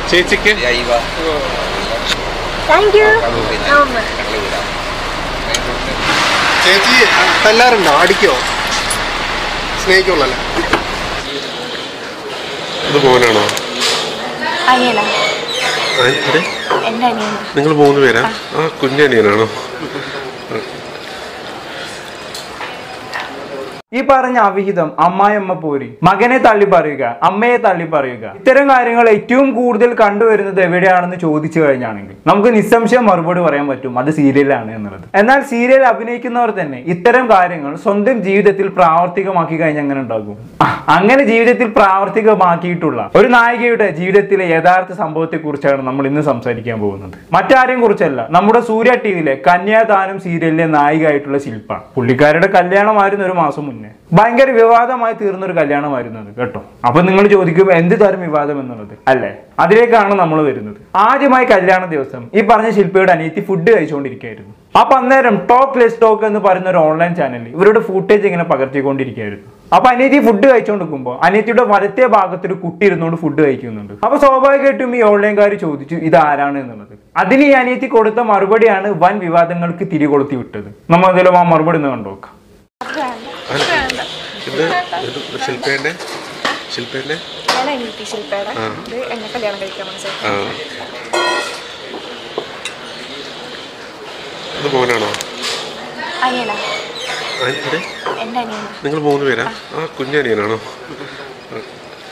ചേച്ചിക്ക് thank you ചേച്ചി തല്ലാറുണ്ടോ അടിക്കോ സ്നേഹിക്കുള്ളല്ലേ ഇത് മോനാണോ അനിയനാ ആ, അതെ എൻ്റെ അനിയൻ നിങ്ങൾ മൂന്ന് പേരാ ആ കുഞ്ഞനിയനാണോ ഈ പറഞ്ഞ അവിഹിതം അമ്മായിയമ്മ പോരി മകനെ തള്ളി പറയുക അമ്മയെ തള്ളി പറയുക ഇത്തരം കാര്യങ്ങൾ ഏറ്റവും കൂടുതൽ കണ്ടുവരുന്നത് എവിടെയാണെന്ന് ചോദിച്ചു കഴിഞ്ഞാണെങ്കിൽ നമുക്ക് നിസ്സംശയം മറുപടി പറയാൻ പറ്റും അത് സീരിയലാണ് എന്നുള്ളത് എന്നാൽ സീരിയൽ അഭിനയിക്കുന്നവർ തന്നെ ഇത്തരം കാര്യങ്ങൾ സ്വന്തം ജീവിതത്തിൽ പ്രാവർത്തികമാക്കി കഴിഞ്ഞാൽ അങ്ങനെ ഉണ്ടാകും ആ, അങ്ങനെ ജീവിതത്തിൽ പ്രാവർത്തികമാക്കിയിട്ടുള്ള ഒരു നായികയുടെ ജീവിതത്തിലെ യഥാർത്ഥ സംഭവത്തെ കുറിച്ചാണ് നമ്മൾ ഇന്ന് സംസാരിക്കാൻ പോകുന്നത് മറ്റാരെയും കുറിച്ചല്ല നമ്മുടെ സൂര്യ ടിവിയിലെ കന്യാദാനം സീരിയലിലെ നായികയായിട്ടുള്ള ശില്പ പുള്ളിക്കാരുടെ കല്യാണമായിരുന്നു ഒരു മാസം മുന്നേ ഭയങ്കര വിവാദമായി തീർന്ന ഒരു കല്യാണമായിരുന്നു അത് കേട്ടോ അപ്പൊ നിങ്ങൾ ചോദിക്കും എന്ത് തരം വിവാദം എന്നുള്ളത് അല്ലേ അതിലേക്കാണ് നമ്മൾ വരുന്നത് ആദ്യമായി കല്യാണ ദിവസം ഈ പറഞ്ഞ ശില്പയുടെ അനിയത്തി ഫുഡ് കഴിച്ചുകൊണ്ടിരിക്കുകയായിരുന്നു അപ്പൊ അന്നേരം ടോക്ക് ലെസ് ടോക്ക് എന്ന് പറയുന്ന ഒരു ഓൺലൈൻ ചാനലിൽ ഇവരുടെ ഫുട്ടേജ് ഇങ്ങനെ പകർത്തിക്കൊണ്ടിരിക്കുകയായിരുന്നു അപ്പൊ അനിയത്തി ഫുഡ് കഴിച്ചുകൊണ്ടിരിക്കുമ്പോൾ അനിയത്തിയുടെ വലത്തെ ഭാഗത്ത് ഒരു കുട്ടി ഇരുന്നുകൊണ്ട് ഫുഡ് കഴിക്കുന്നുണ്ട് അപ്പൊ സ്വാഭാവികമായിട്ടും ഈ ഓൺലൈൻകാർ ചോദിച്ചു ഇത് ആരാണ് എന്നുള്ളത് അതിന് ഈ അനിയത്തി കൊടുത്ത മറുപടിയാണ് വൻ വിവാദങ്ങൾക്ക് തിരികൊളുത്തി വിട്ടത് നമ്മൾ അതിലും ആ മറുപടി ഒന്ന് കണ്ടുനോക്കാം ഇത് ഇത് ശില്പേന്റെ ശില്പേന്റെ ഞാൻ അനിയത്തി ശില്പയുടെ ഇത് എന്നെ കല്യാണം കഴിക്കാൻ മനസ്സിലായി ആ ഇത് മോനാണോ അനിയനാ ആ, അതെ എൻ്റെ അനിയൻ നിങ്ങൾ മൂന്ന് പേരാ ആ കുഞ്ഞനിയനാണോ ആ.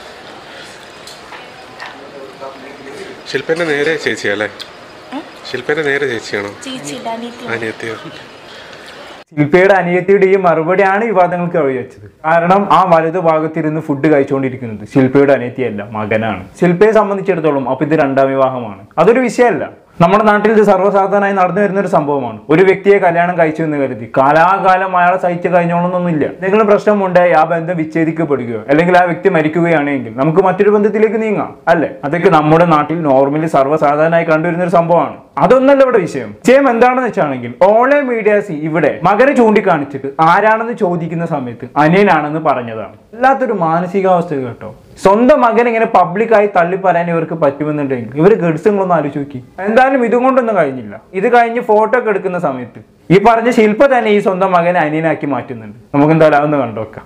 ശില്പേന്റെ നേരെ ചേച്ചിയല്ലേ ശില്പേന്റെ നേരെ ചേച്ചിയാണോ ചേച്ചിയുടെ അനിയത്തി അനിയത്തിയോ ശില്പയുടെ അനിയത്തിയുടെ ഈ മറുപടിയാണ് വിവാദങ്ങൾക്ക് വഴിവെച്ചത് കാരണം ആ വലതു ഭാഗത്തിരുന്ന് ഫുഡ് കഴിച്ചുകൊണ്ടിരിക്കുന്നത് ശില്പയുടെ അനിയത്തിയല്ല മകനാണ് ശില്പയെ സംബന്ധിച്ചിടത്തോളം അപ്പൊ ഇത് രണ്ടാം വിവാഹമാണ് അതൊരു വിഷയമല്ല നമ്മുടെ നാട്ടിൽ ഇത് സർവ്വസാധാരണമായി നടന്നു വരുന്ന ഒരു സംഭവമാണ് ഒരു വ്യക്തിയെ കല്യാണം കഴിച്ചു എന്ന് കരുതി കാലാകാലം അയാളെ സഹിച്ച് കഴിഞ്ഞോളണമെന്നൊന്നുമില്ല എന്തെങ്കിലും പ്രശ്നമുണ്ടായി ആ ബന്ധം വിച്ഛേദിക്കപ്പെടുകയോ അല്ലെങ്കിൽ ആ വ്യക്തി മരിക്കുകയാണെങ്കിൽ നമുക്ക് മറ്റൊരു ബന്ധത്തിലേക്ക് നീങ്ങാം അല്ലെ അതൊക്കെ നമ്മുടെ നാട്ടിൽ നോർമലി സർവ്വസാധാരണമായി കണ്ടുവരുന്ന ഒരു സംഭവമാണ് അതൊന്നല്ല ഇവിടെ വിഷയം വിഷയം എന്താണെന്ന് വെച്ചാണെങ്കിൽ ഓൺലൈൻ മീഡിയാസ് ഇവിടെ മകനെ ചൂണ്ടിക്കാണിച്ചിട്ട് ആരാണെന്ന് ചോദിക്കുന്ന സമയത്ത് അനിയനാണെന്ന് പറഞ്ഞതാണ് വല്ലാത്തൊരു മാനസികാവസ്ഥ കേട്ടോ സ്വന്തം മകൻ ഇങ്ങനെ പബ്ലിക്കായി തള്ളി പറയാൻ ഇവർക്ക് പറ്റുമെന്നുണ്ടെങ്കിൽ ഇവർ ഗഡ്സുകളൊന്നും ആലോചിച്ച് നോക്കി എന്തായാലും ഇതും കൊണ്ടൊന്നും കഴിഞ്ഞില്ല ഇത് കഴിഞ്ഞ് ഫോട്ടോ ഒക്കെ എടുക്കുന്ന സമയത്ത് ഈ പറഞ്ഞ ശില്പ തന്നെ ഈ സ്വന്തം മകനെ അനിയനാക്കി മാറ്റുന്നുണ്ട് നമുക്ക് എന്തായാലും അതൊന്ന് കണ്ടുവെക്കാം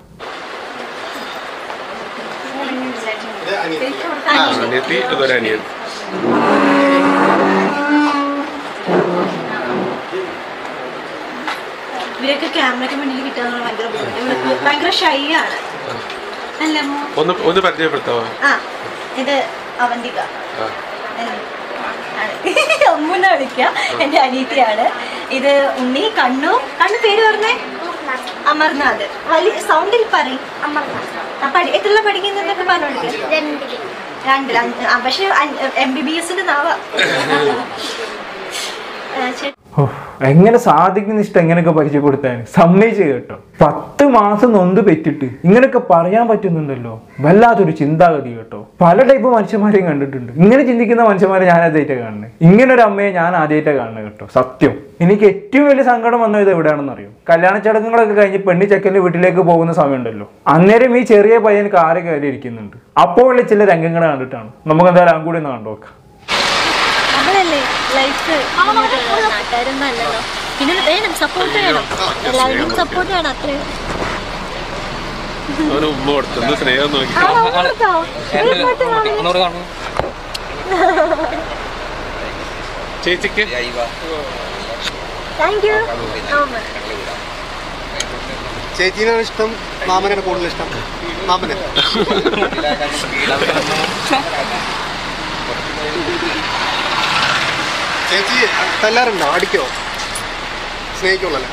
ഇത് അനിയൻ അനിയത്തി അതൊരു അനിയൻ ഇവരൊക്കെ ക്യാമറയ്ക്ക് മുന്നിൽ കിട്ടുക ഭയങ്കര ബുദ്ധിമുട്ട് ഇവർക്ക് ഭയങ്കര ഷൈ ആണ് അല്ല മോ ഒന്ന് ഒന്ന് പരിചയപ്പെടുത്താവോ ആ ഇത് അവന്തിക ആ. അമ്മൂന്ന് വിളിക്കുക എന്റെ അനീതിയാണ് ഇത് ഉണ്ണി കണ്ണു കണ്ണു പേര് പറഞ്ഞേ അമർനാഥ് വലിയ സൗണ്ടിൽ പറയും പഠി എത്ര പഠിക്കുന്നതൊക്കെ പറഞ്ഞു രണ്ടിൽ അഞ്ച് ആ, പക്ഷെ എം ബി ബി എസിന്റെ നാവ ഓ, എങ്ങനെ സാധിക്കുന്ന ഇഷ്ടം എങ്ങനെയൊക്കെ പരിചയപ്പെടുത്താൻ സമ്മതിച്ചു കേട്ടോ പത്ത് മാസം നൊന്ത് പെറ്റിട്ട് ഇങ്ങനെയൊക്കെ പറയാൻ പറ്റുന്നുണ്ടല്ലോ വല്ലാത്തൊരു ചിന്താഗതി കേട്ടോ പല ടൈപ്പ് മനുഷ്യന്മാരെയും കണ്ടിട്ടുണ്ട് ഇങ്ങനെ ചിന്തിക്കുന്ന മനുഷ്യന്മാരെ ഞാൻ ആദ്യമായിട്ടാണ് കാണുന്നത് ഇങ്ങനെ ഒരു അമ്മയെ ഞാൻ ആദ്യമായിട്ടാണ് കാണുന്നത് കേട്ടോ സത്യം എനിക്ക് ഏറ്റവും വലിയ സങ്കടം വന്നത് എവിടെയാണെന്ന് അറിയോ കല്യാണ ചടങ്ങുകളൊക്കെ കഴിഞ്ഞ് പെണ്ണി ചെക്കൻ്റെ വീട്ടിലേക്ക് പോകുന്ന സമയമുണ്ടല്ലോ അന്നേരം ഈ ചെറിയ പയ്യൻ കാറ് കയറി ഇരിക്കുന്നുണ്ട് അപ്പോഴുള്ള ചില രംഗങ്ങൾ കണ്ടിട്ടാണ് നമുക്ക് എന്തായാലും അതും കൂടി ഒന്ന് കണ്ടുനോക്കാം നമ്മളല്ലേ ലൈഫ് നാട്ടുകാരൊന്നും അല്ലല്ലോ പിന്നെ വേണം സപ്പോർട്ട് വേണം എല്ലാവരുടെയും സപ്പോർട്ട് വേണം അത്രയും അവന് ഉമ്മ കൊടുത്തു എന്ത് സ്നേഹം നോക്കി ചേച്ചിക്ക് താങ്ക് യു ചേച്ചീനാണ് ഇഷ്ടം മാമനാണ് കൂടുതൽ ഇഷ്ടം മാമനെ ചേച്ചി തല്ലാറുണ്ടോ അടിക്കോ സ്നേഹിക്കുള്ളല്ലേ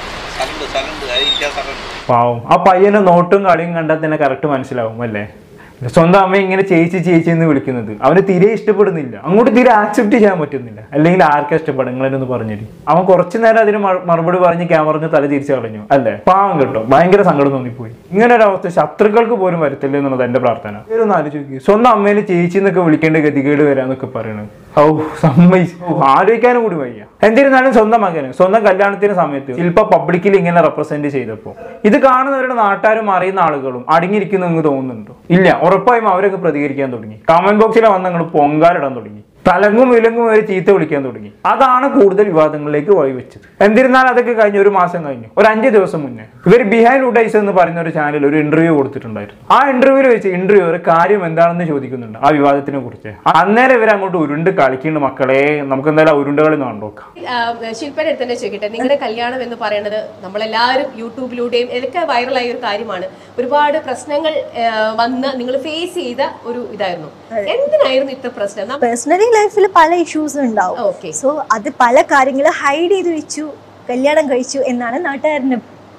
പാവം ആ പയ്യന്റെ നോട്ടും കളിയും കണ്ടാൽ തന്നെ കറക്റ്റ് മനസ്സിലാവും അല്ലേ സ്വന്തം അമ്മ ഇങ്ങനെ ചേച്ചി ചേച്ചി എന്ന് വിളിക്കുന്നത് അവന് തീരെ ഇഷ്ടപ്പെടുന്നില്ല അങ്ങോട്ട് തീരെ ആക്സെപ്റ്റ് ചെയ്യാൻ പറ്റുന്നില്ല അല്ലെങ്കിൽ ആർക്കാ ഇഷ്ടപ്പെടും നിങ്ങളെന്ന് പറഞ്ഞിട്ട് അവൻ കുറച്ചു നേരം അതിന് മറു- മറുപടി പറഞ്ഞ് ക്യാമറന്ന് തല തിരിച്ചു കളഞ്ഞു അല്ലേ പാവം കേട്ടോ ഭയങ്കര സങ്കടം തോന്നിപ്പോയി ഇങ്ങനെ ഒരു അവസ്ഥ ശത്രുക്കൾക്ക് പോലും വരത്തില്ല എന്നുള്ളത് എന്റെ പ്രാർത്ഥന ഇവരൊന്ന് ആലോചിച്ച് നോക്കി സ്വന്തം അമ്മേനെ ചേച്ചി എന്നൊക്കെ വിളിക്കേണ്ട ഗതികേട് വരാന്നൊക്കെ പറയണത് ഔ സമ്മതിച്ചു ഔ, ആലോചിക്കാനും കൂടി വയ്യ എന്നിരുന്നാലും സ്വന്തം മകന് സ്വന്തം കല്യാണത്തിന് സമയത്ത് ശില്പ പബ്ലിക്കിൽ ഇങ്ങനെ റെപ്രസെന്റ് ചെയ്തപ്പോൾ ഇത് കാണുന്നവരുടെ നാട്ടുകാരും അറിയുന്ന ആളുകളും അടങ്ങിയിരിക്കുന്നു എന്ന് തോന്നുന്നുണ്ടോ ഇല്ല ഉറപ്പായും അവരൊക്കെ പ്രതികരിക്കാൻ തുടങ്ങി കമന്റ് ബോക്സിൽ വന്ന് നിങ്ങൾ പൊങ്കാലിടാൻ തുടങ്ങി തലങ്ങും വിലങ്ങും വരെ ചീത്ത വിളിക്കാൻ തുടങ്ങി അതാണ് കൂടുതൽ വിവാദങ്ങളിലേക്ക് വഴിവെച്ചത് എന്നിരുന്നാൽ അതൊക്കെ കഴിഞ്ഞ് ഒരു മാസം കഴിഞ്ഞു ഒരു അഞ്ച് ദിവസം മുന്നേ ഇവർ ബിഹൈൻഡ് ഉഡൈസ് എന്ന് പറയുന്ന ഒരു ചാനൽ ഒരു ഇന്റർവ്യൂ കൊടുത്തിട്ടുണ്ടായിരുന്നു ആ ഇന്റർവ്യൂവിൽ വെച്ച് ഇന്റർവ്യൂ ഒരു കാര്യം എന്താണെന്ന് ചോദിക്കുന്നുണ്ട് ആ വിവാദത്തിനെ കുറിച്ച് അന്നേരം ഇവർ അങ്ങോട്ട് ഉരുണ്ട് കളിക്കുന്നുണ്ട് മക്കളെ നമുക്ക് എന്തായാലും ആ ഉരുണ്ട് കളി ഒന്ന് കണ്ടോക്കാം ശില്പയുടെ അടുത്ത് തന്നെ ചോദിക്കട്ടെ നിങ്ങളുടെ കല്യാണം എന്ന് പറയുന്നത് നമ്മളെല്ലാവരും യൂട്യൂബിലൂടെയും ഇതൊക്കെ വൈറലായ ഒരു കാര്യമാണ് ഒരുപാട് പ്രശ്നങ്ങൾ ആ, വന്ന് നിങ്ങൾ ഫേസ് ചെയ്ത ഒരു ഇതായിരുന്നു എന്തിനായിരുന്നു ഇത്ര പ്രശ്നം നം- പേഴ്സണലി ലൈഫിൽ പല ഇഷ്യൂസ് ഉണ്ടാവും Okay. സോ അത് പല കാര്യങ്ങൾ ഹൈഡ് ചെയ്ത് വെച്ചു കല്യാണം കഴിച്ചു എന്നാണ് നാട്ടുകാരന്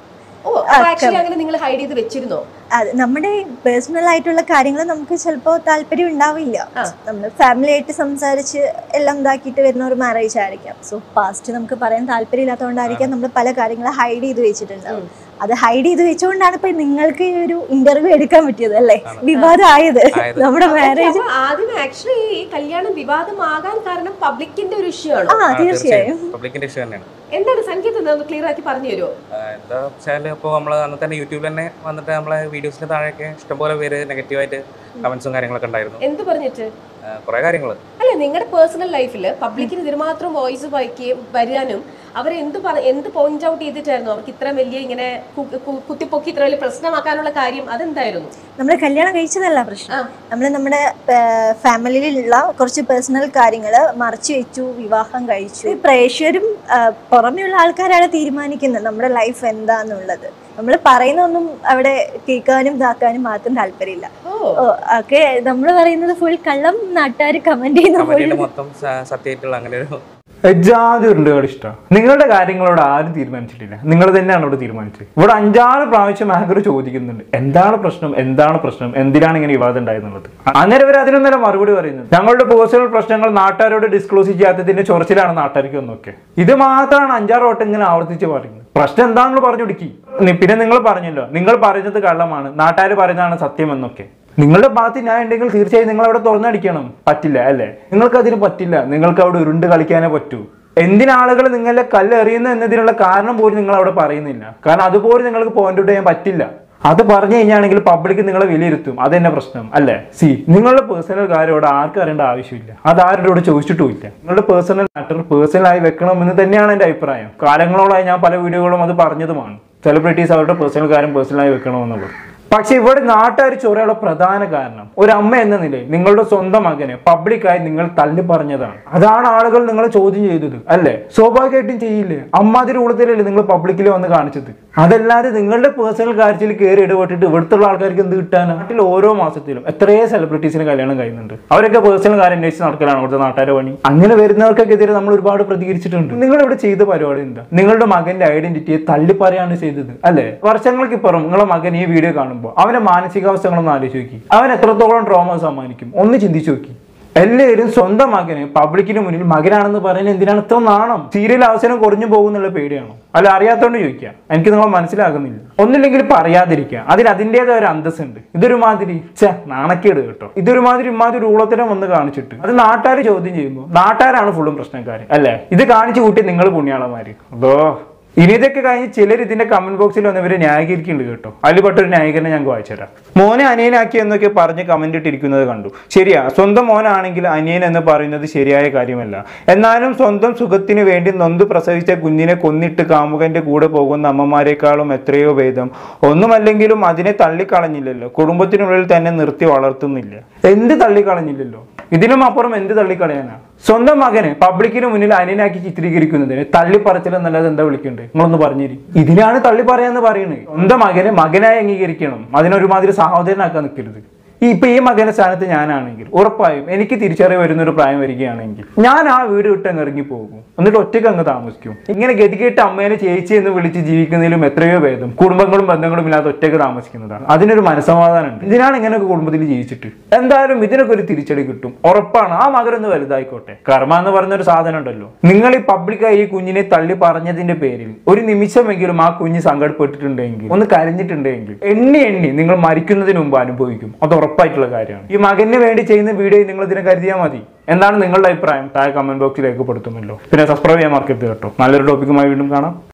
ഓ ആക്ച്വലി അങ്ങനെ നിങ്ങൾ ഹൈഡ് ചെയ്ത് വെച്ചിരുന്നോ അത് നമ്മുടെ പേഴ്സണൽ ആയിട്ടുള്ള കാര്യങ്ങൾ നമുക്ക് ചിലപ്പോൾ താല്പര്യം ഉണ്ടാവില്ല നമ്മൾ ഫാമിലി ആയിട്ട് സംസാരിച്ച് എല്ലാം ഇതാക്കിയിട്ട് വരുന്ന ഒരു മാരേജ് ആയിരിക്കാം സോ പാസ്റ്റ് നമുക്ക് പറയാൻ താല്പര്യമില്ലാത്തതുകൊണ്ടായിരിക്കാം നമ്മൾ പല കാര്യങ്ങൾ ഹൈഡ് ചെയ്ത് വെച്ചിട്ടുണ്ടാവും അത് ഹൈഡ് ചെയ്ത് വെച്ചുകൊണ്ടാണ് ഇപ്പൊ നിങ്ങൾക്ക് ഈ ഒരു ഇന്റർവ്യൂ എടുക്കാൻ പറ്റിയത് അല്ലേ വിവാദമായത് നമ്മുടെ മാരേജ് അപ്പൊ ആദ്യം ആക്ച്വലി ഈ കല്യാണം വിവാദമാകാൻ കാരണം പബ്ലിക്കിന്റെ ഒരു ഇഷ്യൂ ആണോ ആ തീർച്ചയായും പബ്ലിക്കിന്റെ ഇഷ്യൂ തന്നെയാണ് എന്താണ് സംഗീതം ഒന്ന് ക്ലിയർ ആക്കി പറഞ്ഞു തരുമോ ആ, എന്താ വെച്ചാൽ ഇപ്പോൾ നമ്മൾ അന്ന് തന്നെ യൂട്യൂബിൽ തന്നെ വന്നിട്ട് നമ്മളെ വീഡിയോസിന് താഴെയൊക്കെ ഇഷ്ടംപോലെ പേര് നെഗറ്റീവായിട്ട് കമന്റ്സും കാര്യങ്ങളൊക്കെ ഉണ്ടായിരുന്നു എന്ത് പറഞ്ഞിട്ട് കുറേ കാര്യങ്ങൾ അല്ല നിങ്ങളുടെ പേഴ്സണൽ ലൈഫിൽ പബ്ലിക്കിന് ഇതിനുമാത്രം വോയിസ് വയ്ക്കുകയും വരാനും അവരെ എന്ത് പറ എന്ത് പോയിന്റ് ഔട്ട് ചെയ്തിട്ടായിരുന്നു അവർക്ക് ഇത്ര വലിയ ഇങ്ങനെ കു- കു- കുത്തിപ്പൊക്കി ഇത്ര വലിയ പ്രശ്നമാക്കാനുള്ള കാര്യം അതെന്തായിരുന്നു നമ്മൾ കല്യാണം കഴിച്ചതല്ല പ്രശ്നം നമ്മൾ നമ്മുടെ ഫാമിലിയിലുള്ള കുറച്ച് പേഴ്സണൽ കാര്യങ്ങൾ മറച്ചു വെച്ചു വിവാഹം കഴിച്ചു ഈ പ്രേക്ഷകരും ആ, പുറമെയുള്ള ആൾക്കാരാണ് തീരുമാനിക്കുന്നത് നമ്മുടെ ലൈഫ് എന്താന്നുള്ളത് നമ്മൾ പറയുന്നൊന്നും അവിടെ കേൾക്കാനും ഇതാക്കാനും മാത്രം താല്പര്യമില്ല ഓ ഓ ഒക്കെ നമ്മൾ പറയുന്നത് ഫുൾ കള്ളം നാട്ടുകാർ കമന്റ് ചെയ്യുന്ന കമന്റിൽ ഫുൾ മൊത്തം സ- സത്യമായിട്ടുള്ള അങ്ങനെ ഒരു എജാതി ഉരുണ്ടുകൾ ഇഷ്ടം നിങ്ങളുടെ കാര്യങ്ങളോട് ആരും തീരുമാനിച്ചിട്ടില്ല നിങ്ങൾ തന്നെയാണ് ഇവിടെ തീരുമാനിച്ചത് ഇവിടെ അഞ്ചാറ് പ്രാവശ്യം ആങ്കർ ചോദിക്കുന്നുണ്ട് എന്താണ് പ്രശ്നം എന്താണ് പ്രശ്നം എന്തിനാണ് ഇങ്ങനെ വിവാദം ഉണ്ടായെന്നുള്ളത് അന്നേരം ഇവർ അതിനൊന്നല്ല മറുപടി പറയുന്നത് ഞങ്ങളുടെ പേഴ്സണൽ പ്രശ്നങ്ങൾ നാട്ടുകാരോട് ഡിസ്ക്ലോസ് ചെയ്യാത്തതിന്റെ ചൊറച്ചിലാണ് നാട്ടുകാർക്ക് എന്നൊക്കെ ഇത് മാത്രമാണ് അഞ്ചാറ് വട്ടം ഇങ്ങനെ ആവർത്തിച്ച് പറയുന്നത് പ്രശ്നം എന്താണെന്ന് പറഞ്ഞു കൊടുക്കി പിന്നെ നിങ്ങൾ പറഞ്ഞല്ലോ നിങ്ങൾ പറയുന്നത് കള്ളമാണ് നാട്ടുകാർ പറയുന്നതാണ് സത്യം എന്നൊക്കെ നിങ്ങളുടെ ഭാഗത്ത് ഞാൻ ഉണ്ടെങ്കിൽ തീർച്ചയായും നിങ്ങൾ അവിടെ തുറന്നടിക്കണം പറ്റില്ല അല്ലേ നിങ്ങൾക്ക് അതിന് പറ്റില്ല നിങ്ങൾക്ക് അവിടെ ഉരുണ്ട് കളിക്കാനേ പറ്റൂ എന്തിനാളുകൾ നിങ്ങളെ കല്ലെറിയുന്നു എന്നതിനുള്ള കാരണം പോലും നിങ്ങൾ അവിടെ പറയുന്നില്ല കാരണം അതുപോലും നിങ്ങൾക്ക് പോയിന്റ് ഔട്ട് ചെയ്യാൻ പറ്റില്ല അത് പറഞ്ഞു കഴിഞ്ഞാണെങ്കിൽ പബ്ലിക് നിങ്ങളെ വിലയിരുത്തും അതെന്നെ പ്രശ്നം അല്ലേ സി നിങ്ങളുടെ പേഴ്സണൽ കാര്യം ഇവിടെ ആർക്കും അറിയേണ്ട ആവശ്യമില്ല അത് ആരോട് ചോദിച്ചിട്ടുമില്ല നിങ്ങളുടെ പേഴ്സണൽ മാറ്റർ പേഴ്സണൽ ആയി വെക്കണം എന്ന് തന്നെയാണ് എൻ്റെ അഭിപ്രായം കാലങ്ങളോളായി ഞാൻ പല വീഡിയോകളും അത് പറഞ്ഞതുമാണ് സെലിബ്രിറ്റീസ് അവരുടെ പേഴ്സണൽ കാര്യം പേഴ്സണലായി വെക്കണമെന്നുള്ളത് പക്ഷെ ഇവിടെ നാട്ടുകാർ ചൊറയുള്ള പ്രധാന കാരണം ഒരു അമ്മ എന്ന നിലയിൽ നിങ്ങളുടെ സ്വന്തം മകനെ പബ്ലിക്കായി നിങ്ങൾ തള്ളി പറഞ്ഞതാണ് അതാണ് ആളുകൾ നിങ്ങളെ ചോദ്യം ചെയ്തത് അല്ലേ സ്വാഭാവികമായിട്ടും ചെയ്യില്ലേ അമ്മാതിരി ഉള്ളതിലല്ലേ നിങ്ങൾ പബ്ലിക്കിൽ വന്ന് കാണിച്ചത് അതല്ലാതെ നിങ്ങളുടെ പേഴ്സണൽ കാര്യത്തിൽ കയറി ഇടപെട്ടിട്ട് ഇവിടുത്തെ ആൾക്കാർക്ക് എന്ത് കിട്ടാൻ നാട്ടിൽ ഓരോ മാസത്തിലും എത്രയോ സെലിബ്രിറ്റീസിന് കല്യാണം കഴിയുന്നുണ്ട് അവരൊക്കെ പേഴ്സണൽ കാര്യം അന്വേഷിച്ച് നടക്കലാണ് അവിടുത്തെ നാട്ടുകാരെ പണി അങ്ങനെ വരുന്നവർക്കെതിരെ നമ്മൾ ഒരുപാട് പ്രതികരിച്ചിട്ടുണ്ട് നിങ്ങൾ ഇവിടെ ചെയ്ത പരിപാടി എന്താ നിങ്ങളുടെ മകന്റെ ഐഡന്റിറ്റിയെ തള്ളി പറയാണ് ചെയ്തത് അല്ലെ വർഷങ്ങൾക്ക് ഇപ്പുറം നിങ്ങളെ മകൻ ഈ വീഡിയോ കാണുമ്പോൾ അവന്റെ മാനസികാവസ്ഥകളൊന്ന് ആലോചിച്ച് നോക്കി അവൻ എത്രത്തോളം ട്രോമ സമ്മാനിക്കും ഒന്ന് ചിന്തിച്ചു നോക്കി എല്ലാവരും സ്വന്തം മകന് പബ്ലിക്കിന് മുന്നിൽ മകനാണെന്ന് പറയുന്നത് എന്തിനാണ് ഇത്ര നാണം സീരിയൽ അവസരം കുറഞ്ഞു പോകുന്നുള്ള പേടിയാണോ അല്ല അറിയാത്തോണ്ട് ചോദിക്കാം എനിക്ക് നിങ്ങൾ മനസ്സിലാകുന്നില്ല ഒന്നില്ലെങ്കിൽ പറയാതിരിക്കുക അതിന് അതിൻ്റെതായ ഒരു അന്തസ്സുണ്ട് ഇതൊരു മാതിരി ഛേ നാണക്കേട് കേട്ടോ ഇതൊരു മാതിരി ഇമാതിരി ഊളത്തിനെ വന്ന് കാണിച്ചിട്ട് അത് നാട്ടുകാർ ചോദ്യം ചെയ്യുമ്പോൾ നാട്ടുകാരാണ് ഫുള്ളും പ്രശ്നക്കാർ അല്ലേ ഇത് കാണിച്ചു കൂട്ടി നിങ്ങൾ പുണ്യാളന്മാര് അതോ ഇനി ഇതൊക്കെ കഴിഞ്ഞ് ചിലർ ഇതിന്റെ കമന്റ് ബോക്സിൽ വന്ന് ഇവരെ ന്യായീകരിക്കുന്നുണ്ട് കേട്ടോ അതിൽപ്പെട്ട ഒരു ന്യായീകരണം ഞാൻ വായിച്ചു തരാം മോനെ അനിയനാക്കി എന്നൊക്കെ പറഞ്ഞ് കമന്റ് ഇട്ടിരിക്കുന്നത് കണ്ടു ശരിയാ സ്വന്തം മോനാണെങ്കിൽ അനിയൻ എന്ന് പറയുന്നത് ശരിയായ കാര്യമല്ല എന്നാലും സ്വന്തം സുഖത്തിന് വേണ്ടി നൊന്ത് പ്രസവിച്ച കുഞ്ഞിനെ കൊന്നിട്ട് കാമുകന്റെ കൂടെ പോകുന്ന അമ്മമാരെക്കാളും എത്രയോ ഭേദം ഒന്നുമല്ലെങ്കിലും അതിനെ തള്ളിക്കളഞ്ഞില്ലല്ലോ കുടുംബത്തിനുള്ളിൽ തന്നെ നിർത്തി വളർത്തുന്നില്ല എന്ത് തള്ളിക്കളഞ്ഞില്ലല്ലോ ഇതിനും അപ്പുറം എന്ത് തള്ളിക്കളയാനാ സ്വന്തം മകനെ പബ്ലിക്കിന് മുന്നിൽ അനിയനാക്കി ചിത്രീകരിക്കുന്നതിന് തള്ളിപ്പറച്ചിൽ എന്നല്ലാതെ എന്താ വിളിക്കണ്ടേ നിങ്ങളൊന്ന് പറഞ്ഞേരി ഇതിനാണ് തള്ളി പറയാന്ന് പറയുന്നത് സ്വന്തം മകനെ മകനായി അംഗീകരിക്കണം അതിനൊരുമാതിരി സഹോദരനാക്കാൻ നിൽക്കരുത് ഈ ഇപ്പൊ ഈ മകന്റെ സ്ഥാനത്ത് ഞാനാണെങ്കിൽ ഉറപ്പായും എനിക്ക് തിരിച്ചറിവ് വരുന്ന ഒരു പ്രായം വരികയാണെങ്കിൽ ഞാൻ ആ വീട് വിട്ട് അങ്ങ് ഇറങ്ങി പോകും എന്നിട്ട് ഒറ്റയ്ക്ക് അങ്ങ് താമസിക്കും ഇങ്ങനെ ഗതികെട്ട് അമ്മേനെ ചേച്ചി എന്ന് വിളിച്ച് ജീവിക്കുന്നതിലും എത്രയോ ഭേദം കുടുംബങ്ങളും ബന്ധങ്ങളും ഇല്ലാതെ ഒറ്റയ്ക്ക് താമസിക്കുന്നതാണ് അതിനൊരു മനസ്സമാധാനമുണ്ട് ഇതിനാണ് ഇങ്ങനെയൊക്കെ കുടുംബത്തിൽ ജീവിച്ചിട്ട് എന്തായാലും ഇതിനൊക്കെ ഒരു തിരിച്ചടി കിട്ടും ഉറപ്പാണ് ആ മകനൊന്ന് വലുതായിക്കോട്ടെ കർമ്മ എന്ന് പറയുന്ന ഒരു സാധനം ഉണ്ടല്ലോ നിങ്ങൾ ഈ പബ്ലിക്കായി ഈ കുഞ്ഞിനെ തള്ളി പറഞ്ഞതിന്റെ പേരിൽ ഒരു നിമിഷമെങ്കിലും ആ കുഞ്ഞ് സങ്കടപ്പെട്ടിട്ടുണ്ടെങ്കിൽ ഒന്ന് കരഞ്ഞിട്ടുണ്ടെങ്കിൽ എണ്ണി എണ്ണി നിങ്ങൾ മരിക്കുന്നതിന് മുമ്പ് അനുഭവിക്കും അത് ഉറപ്പാണ് ഉറപ്പായിട്ടുള്ള കാര്യമാണ് ഈ മകന് വേണ്ടി ചെയ്യുന്ന വീഡിയോ നിങ്ങൾ ഇതിനെ കരുതിയാൽ മതി എന്താണ് നിങ്ങളുടെ അഭിപ്രായം താഴെ കമന്റ് ബോക്സിൽ രേഖപ്പെടുത്തുമല്ലോ പിന്നെ സബ്സ്ക്രൈബ് ചെയ്യാൻ മറക്കരുത് കേട്ടോ നല്ലൊരു ടോപ്പിക്കുമായി വീണ്ടും കാണാം